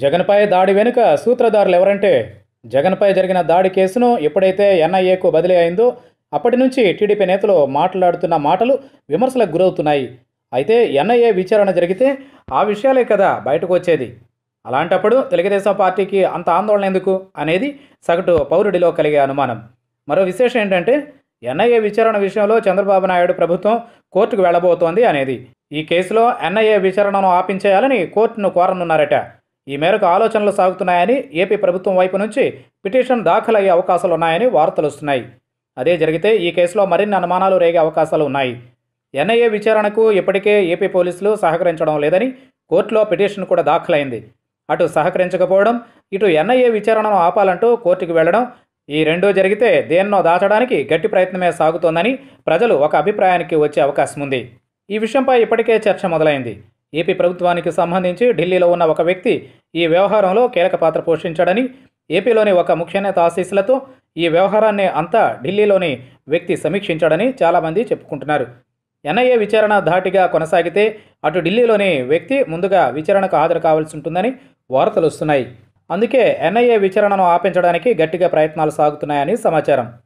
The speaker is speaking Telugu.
జగన్పై దాడి వెనుక సూత్రధారులు ఎవరంటే జగన్పై జరిగిన దాడి కేసును ఎప్పుడైతే ఎన్ఐఏకు బదిలీ అయిందో అప్పటి నుంచి టీడీపీ నేతలు మాట్లాడుతున్న మాటలు విమర్శలకు గురవుతున్నాయి అయితే ఎన్ఐఏ విచారణ జరిగితే ఆ విషయాలే కదా బయటకు వచ్చేది అలాంటప్పుడు తెలుగుదేశం పార్టీకి అంత ఆందోళన ఎందుకు అనేది సగటు పౌరుడిలో కలిగే అనుమానం మరో విశేషం ఏంటంటే ఎన్ఐఏ విచారణ విషయంలో చంద్రబాబు నాయుడు ప్రభుత్వం కోర్టుకు వెళ్లబోతోంది అనేది ఈ కేసులో ఎన్ఐఏ విచారణను ఆపించేయాలని కోర్టును కోరనున్నారట ఈ మేరకు ఆలోచనలు సాగుతున్నాయని ఏపీ ప్రభుత్వం వైపు నుంచి పిటిషన్ దాఖలయ్యే అవకాశాలు ఉన్నాయని వార్తలు వస్తున్నాయి అదే జరిగితే ఈ కేసులో మరిన్ని అనుమానాలు రేగే అవకాశాలు ఉన్నాయి ఎన్ఐఏ విచారణకు ఇప్పటికే ఏపీ పోలీసులు సహకరించడం లేదని కోర్టులో పిటిషన్ కూడా దాఖలైంది అటు సహకరించకపోవడం ఇటు ఎన్ఐఏ విచారణను ఆపాలంటూ కోర్టుకు వెళ్లడం ఈ రెండూ జరిగితే దేన్నో దాచడానికి గట్టి ప్రయత్నమే సాగుతోందని ప్రజలు ఒక అభిప్రాయానికి వచ్చే అవకాశం ఉంది ఈ విషయంపై ఇప్పటికే చర్చ మొదలైంది ఏపీ ప్రభుత్వానికి సంబంధించి ఢిల్లీలో ఉన్న ఒక వ్యక్తి ఈ వ్యవహారంలో కీలక పాత్ర పోషించాడని ఏపీలోని ఒక ముఖ్య నేత ఆశీస్సులతో ఈ వ్యవహారాన్ని అంతా ఢిల్లీలోని వ్యక్తి సమీక్షించాడని చాలామంది చెప్పుకుంటున్నారు ఎన్ఐఏ విచారణ ధాటిగా కొనసాగితే అటు ఢిల్లీలోని వ్యక్తి ముందుగా విచారణకు హాజరు కావాల్సి ఉంటుందని వార్తలు వస్తున్నాయి అందుకే ఎన్ఐఏ విచారణను ఆపించడానికి గట్టిగా ప్రయత్నాలు సాగుతున్నాయని సమాచారం